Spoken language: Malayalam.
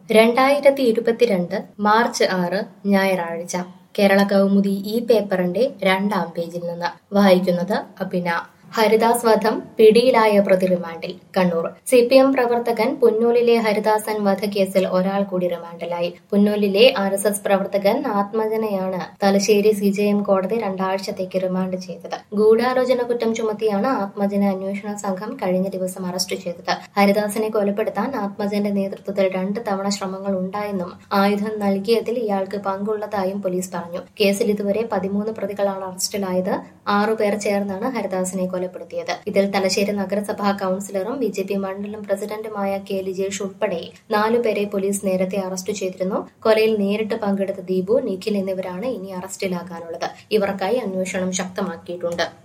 രണ്ടായിരത്തി ഇരുപത്തിരണ്ട് മാർച്ച് ആറ് ഞായറാഴ്ച കേരള കൗമുദി ഈ പേപ്പറിന്റെ രണ്ടാം പേജിൽ നിന്ന് വായിക്കുന്നത് അഭിന ഹരിദാസ് വധം പിടിയിലായ പ്രതി റിമാൻഡിൽ കണ്ണൂർ സി പി എം പ്രവർത്തകൻ പുന്നൂലിലെ ഹരിദാസൻ വധക്കേസിൽ ഒരാൾ കൂടി റിമാൻഡിലായി പുന്നൂലിലെ ആർ എസ് എസ് പ്രവർത്തകൻ ആത്മജനെയാണ് തലശ്ശേരി സി ജെ എം കോടതി രണ്ടാഴ്ചത്തേക്ക് റിമാൻഡ് ചെയ്തത് ഗൂഢാലോചന കുറ്റം ചുമത്തിയാണ് ആത്മജനെ അന്വേഷണ സംഘം കഴിഞ്ഞ ദിവസം അറസ്റ്റ് ചെയ്തത് ഹരിദാസിനെ കൊലപ്പെടുത്താൻ ആത്മജന്റെ നേതൃത്വത്തിൽ രണ്ട് തവണ ശ്രമങ്ങൾ ഉണ്ടായെന്നും ആയുധം നൽകിയതിൽ ഇയാൾക്ക് പങ്കുള്ളതായും പോലീസ് പറഞ്ഞു കേസിൽ ഇതുവരെ പതിമൂന്ന് പ്രതികളാണ് അറസ്റ്റിലായത് ആറുപേർ ചേർന്നാണ് ഹരിദാസിനെ കൊലപ്പെടുത്തിയത് ഇതിൽ തലശ്ശേരി നഗരസഭാ കൌൺസിലറും ബി ജെ പി മണ്ഡലം പ്രസിഡന്റുമായ കെ ലിജേഷ് ഉൾപ്പെടെ നാലുപേരെ പോലീസ് നേരത്തെ അറസ്റ്റ് ചെയ്തിരുന്നു കൊലയിൽ നേരിട്ട് പങ്കെടുത്ത ദീപു നിഖിൽ എന്നിവരാണ് ഇനി അറസ്റ്റിലാകാനുള്ളത് ഇവർക്കായി അന്വേഷണം ശക്തമാക്കിയിട്ടുണ്ട്